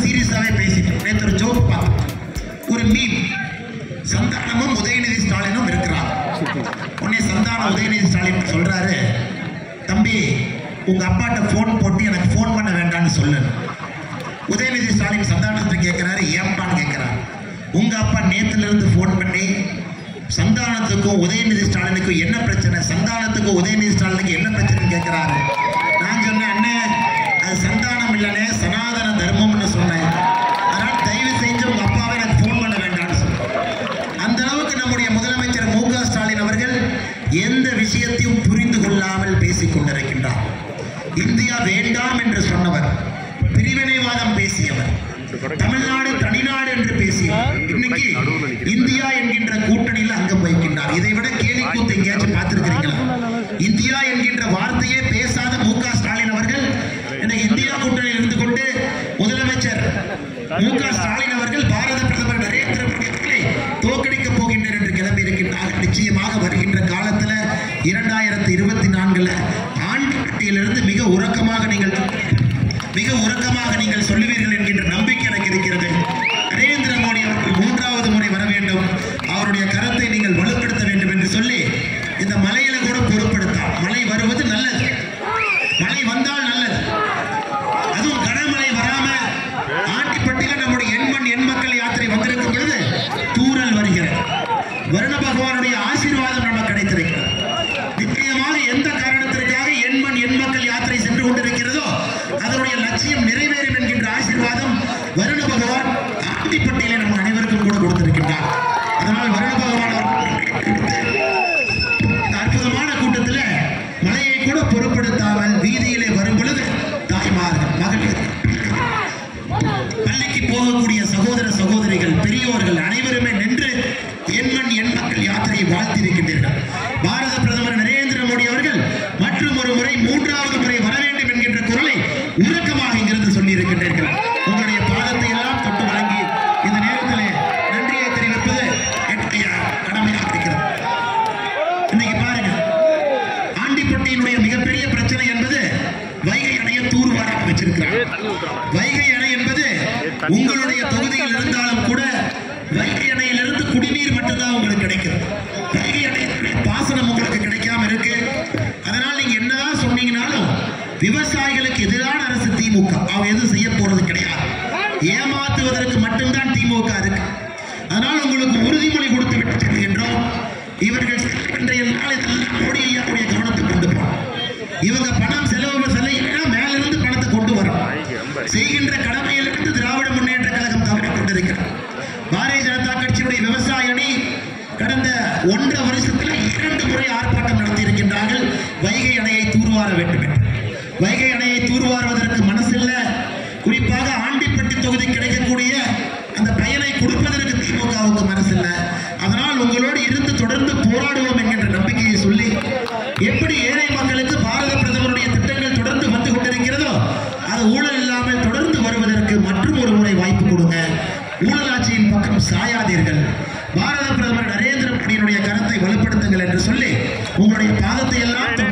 சீரியஸாவே பேசிட்டோம் நேற்று ஒரு ஜோக் பார்த்தோம் ஒரு மீன் சந்தானமும் உதயநிதி ஸ்டாலினும் இருக்கிறாங்க உடனே சந்தானம் உதயநிதி ஸ்டாலின் சொல்றாரு தம்பி உங்க அப்பாட்ட ஃபோன் போட்டு எனக்கு ஃபோன் பண்ண வேண்டாம்னு சொல்லு உதயநிதி ஸ்டாலின் சந்தானத்தை கேட்கிறாரு ஏன்பான்னு கேட்கிறாரு உங்க அப்பா நேத்துல இருந்து ஃபோன் பண்ணி சந்தானத்துக்கும் உதயநிதி ஸ்டாலினுக்கும் என்ன பிரச்சனை சந்தானத்துக்கும் உதயநிதி ஸ்டாலினுக்கு என்ன பிரச்சனைன்னு கேட்கிறாரு நான் சொன்னேன் அண்ணே அது சந்தானம் இல்லைனே சனாதன தர்மம்னு சொன்னேன் அதனால் தயவு செஞ்சு உங்க அப்பாவை எனக்கு ஃபோன் பண்ண வேண்டாம்னு சொன்னேன் அந்த அளவுக்கு நம்முடைய முதலமைச்சர் மு க ஸ்டாலின் அவர்கள் எந்த விஷயத்தையும் புரிந்து கொள்ளாமல் பேசிக் கொண்டிருக்கின்றார் இந்தியா வேண்டாம் என்று சொன்னவர் பிரிவினைவாதம் பேசியவர் தமிழ்நாடு தனிநாடு என்று பேசியவர் இன்னைக்கு இந்தியா என்கின்ற கூட்டணியில் அங்கம் வகிக்கின்றார் இதை விட கேலி கூத்து எங்கேயாச்சும் பார்த்திருக்கிறீங்களா இந்தியா என்கின்ற வார்த்தையே பேசாத மு க ஸ்டாலின் அவர்கள் இன்னைக்கு இந்தியா கூட்டணியில் இருந்து கொண்டு முதலமைச்சர் மு க ஸ்டாலின் அவர்கள் பாரத பிரதமர் நரேந்திர மோடி அவர்களை தோற்கடிக்க போகின்றனர் என்று கிளம்பி இருக்கின்றார் நிச்சயமாக வருகின்ற காலத்துல இரண்டாயிரத்தி இருபத்தி நான்குல ஆண்டிலிருந்து மிக உறக்கமாக நீங்கள் மிக உறக்கமாக நீங்கள் சொல்லுவீர்கள் என்கின்ற நம்பிக்கை எனக்கு இருக்கிறது நரேந்திர மோடி அவர்கள் மூன்றாவது முறை வர வேண்டும் அவருடைய கரத்தை நீங்கள் வலுப்படுத்த வேண்டும் என்று சொல்லி இந்த மலையில கூட பொருட்படுத்தாம் மழை வருவது நல்லது மழை வந்தால் நல்லது அதுவும் கனமழை வராம ஆண்டிப்பட்டியில நம்முடைய எண்மண் எண்மக்கள் யாத்திரை வந்திருக்கும் பொழுது தூறல் வருகிறது வருண பகவானுடைய ஆசீர்வாதம் நமக்கு கிடைத்திருக்கிறது நிச்சயமாக எந்த காரணத்திற்காக எண்மண் எண்மக்கள் யாத்திரை சென்று கொண்டிருக்கிறதோ அதனுடைய லட்சியம் நிறைவேறும் என்கின்ற ஆசீர்வாதம் வருண பகவான் ஆண்டிப்பட்டியிலே நம்ம அனைவருக்கும் கூட கொடுத்திருக்கின்றார் அதனால் வருண பகவான் அவர்கள் இந்த அற்புதமான கூட்டத்துல மழையை கூட பொருட்படுத்தாமல் வீதியிலே வரும் பொழுது தாய்மார்கள் மகளிர் பள்ளிக்கு போகக்கூடிய சகோதர சகோதரிகள் பெரியோர்கள் அனைவருமே நின்று எண்மண் எண் மக்கள் யாத்திரையை வாழ்த்திருக்கின்றீர்கள் பாரத பிரதமர் நரேந்திர மோடி அவர்கள் மற்றும் ஒரு முறை மூன்றாவது முறை வர வேண்டும் என்கின்ற குரலை உருக்கமாக இங்கிருந்து சொல்லியிருக்கின்றீர்கள் உங்களுடைய பாதத்தை எல்லாம் தொட்டு வழங்கி இந்த நேரத்திலே நன்றியை தெரிவிப்பது என்னுடைய கடமையாக இருக்கிறது இன்னைக்கு பாருங்க ஆண்டிப்பட்டியினுடைய மிகப்பெரிய பிரச்சனை என்பது வைகை அணையை தூர்வாராக வச்சிருக்கிறாங்க வைகை அணை என்பது உங்களுடைய தொகுதியில் இருந்தாலும் கூட வைகை அணையிலிருந்து குடிநீர் மட்டும்தான் உங்களுக்கு கிடைக்குது வைகை அணையினுடைய பாசனம் உங்களுக்கு கிடைக்காம இருக்கு அதனால் நீங்க என்னதான் சொன்னீங்கனாலும் விவசாயிகளுக்கு எதிரான அரசு திமுக அவங்க எதுவும் செய்ய போறது கிடையாது ஏமாத்துவதற்கு மட்டும்தான் திமுக இருக்கு அதனால் உங்களுக்கு உறுதிமொழி கொடுத்து விட்டு செல்கின்றோம் இவர்கள் இன்றைய நாள் இதெல்லாம் மோடி ஐயாவுடைய கவனத்துக்கு கொண்டு போகணும் இவங்க பணம் செலவு செல்ல மேலிருந்து பணத்தை கொண்டு வரும் செய்கின்ற கடமையிலிருந்து திராவிட முன்னேற்ற கழகம் தவறிக் கொண்டிருக்கிறது பாரதிய ஜனதா கட்சியுடைய விவசாய அணி கடந்த ஒன்றரை வருஷத்தில் இரண்டு முறை ஆர்ப்பாட்டம் நடத்தி இருக்கின்றார்கள் வைகை அணையை தூர்வார வேண்டும் என்று வைகை அணையை தூர்வாருவதற்கு மனசில்ல குறிப்பாக ஆண்டிப்பட்டி தொகுதி கிடைக்கக்கூடிய அந்த பயனை கொடுப்பதற்கு திமுகவுக்கு மனசில்ல அதனால் உங்களோடு இருந்து தொடர்ந்து போராடுவோம் என்கின்ற நம்பிக்கையை சொல்லி எப்படி ஏழை மக்களுக்கு பாரத பிரதமருடைய திட்டங்கள் தொடர்ந்து வந்து கொண்டிருக்கிறதோ அது ஊழல் இல்லாமல் தொடர்ந்து வருவதற்கு மற்றும் ஒரு முறை வாய்ப்பு கொடுங்க ஊழல் ஆட்சியின் பக்கம் சாயாதீர்கள் பாரத பிரதமர் நரேந்திர மோடியினுடைய கருத்தை வலுப்படுத்துங்கள் என்று சொல்லி உங்களுடைய பாதத்தை எல்லாம்